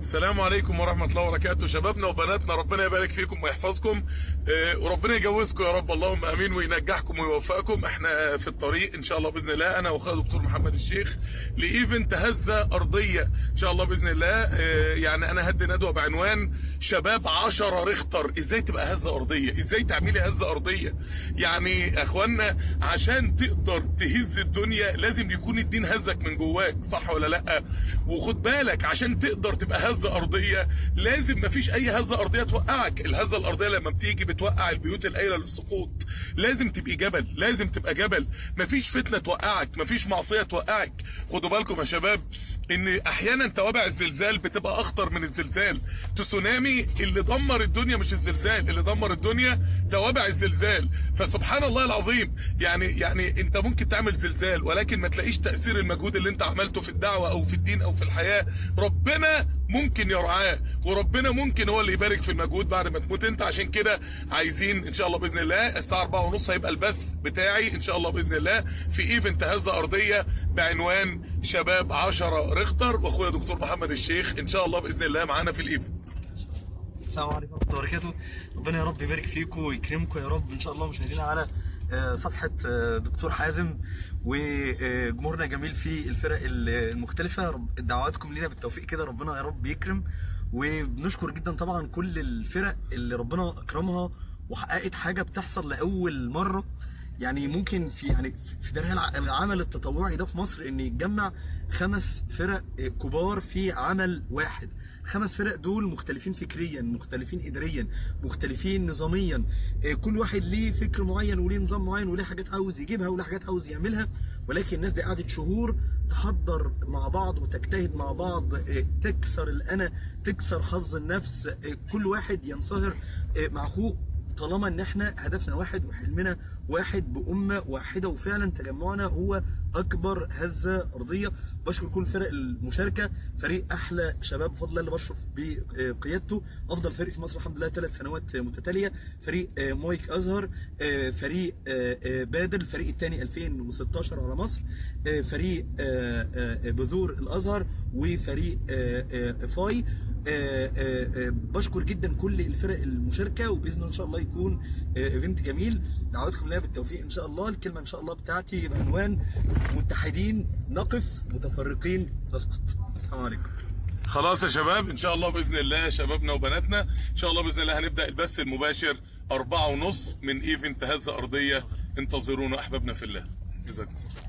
السلام عليكم ورحمة الله وبركاته شبابنا وبناتنا ربنا يبارك فيكم ويحفظكم آه، وربنا يجوزكم يا رب اللهم امين وينجحكم ويوفقكم احنا في الطريق ان شاء الله باذن الله انا واخويا دكتور محمد الشيخ لايفنت هزه ارضيه ان شاء الله باذن الله آه، يعني انا هدي ندوه بعنوان شباب 10 ريختر ازاي تبقى هزه ارضيه ازاي تعملي هزه ارضيه يعني يا اخوانا عشان تقدر تهز الدنيا لازم يكون الدين هزك من جواك صح ولا لا وخد بالك عشان تقدر تبقى هزه ارضيه لازم مفيش اي هزه ارضيه توقعك الهزه الارضيه لما بتيجي بتوقع البيوت القايله للسقوط لازم تبقي جبل لازم تبقى جبل مفيش فتنه توقعك مفيش معصيه توقعك خدوا بالكم يا شباب ان احيانا توابع الزلزال بتبقى اخطر من الزلزال تسونامي اللي دمر الدنيا مش الزلزال اللي دمر الدنيا توابع الزلزال فسبحان الله العظيم يعني يعني انت ممكن تعمل زلزال ولكن ما تلاقيش تاثير المجهود اللي انت عملته في الدعوه او في الدين او في الحياه ربنا ممكن يرعاه وربنا ممكن هو اللي يبارك في المجهود بعد ما تموت انت عشان كده عايزين ان شاء الله باذن الله الساعه 4:30 هيبقى البث بتاعي ان شاء الله باذن الله في ايفنت هزه ارضيه بعنوان شباب 10 ريختر واخويا دكتور محمد الشيخ ان شاء الله باذن الله معانا في الايفنت السلام عليكم ورحمه الله وبركاته ربنا يا رب يبارك فيكم ويكرمكم يا رب ان شاء الله مشاهدينا على آه، صفحه آه، دكتور حازم وجمهورنا جميل في الفرق المختلفه رب- دعواتكم لينا بالتوفيق كده ربنا يا رب يكرم وبنشكر جدا طبعا كل الفرق اللي ربنا اكرمها وحققت حاجه بتحصل لاول مره يعني ممكن في يعني في تاريخ الع- العمل التطوعي ده في مصر ان يتجمع خمس فرق آه، كبار في عمل واحد خمس فرق دول مختلفين فكريا مختلفين اداريا مختلفين نظاميا آه، كل واحد ليه فكر معين وليه نظام معين وليه حاجات عاوز يجيبها وليه حاجات عاوز يعملها ولكن الناس دي قعدت شهور تحضر مع بعض وتجتهد مع بعض آه، تكسر الانا تكسر حظ النفس آه، كل واحد ينصهر آه، مع اخوه طالما ان احنا هدفنا واحد وحلمنا واحد بأمة واحدة وفعلا تجمعنا هو أكبر هزة أرضية بشكر كل فرق المشاركة فريق أحلى شباب بفضل الله اللي بشرف بقيادته أفضل فريق في مصر الحمد لله ثلاث سنوات متتالية فريق آه، مايك أزهر آه، فريق آه، آه، بادر الفريق الثاني 2016 على مصر آه، فريق آه، آه، بذور الأزهر وفريق آه، آه، فاي آه، آه، آه، بشكر جدا كل الفرق المشاركة وبإذن الله إن شاء الله يكون آه، ايفنت جميل دعواتكم ليا بالتوفيق ان شاء الله الكلمه ان شاء الله بتاعتي بعنوان متحدين نقف متفرقين نسقط السلام عليكم خلاص يا شباب ان شاء الله باذن الله شبابنا وبناتنا ان شاء الله باذن الله هنبدا البث المباشر أربعة ونص من ايفنت هزه ارضيه انتظرونا احبابنا في الله جزاكم الله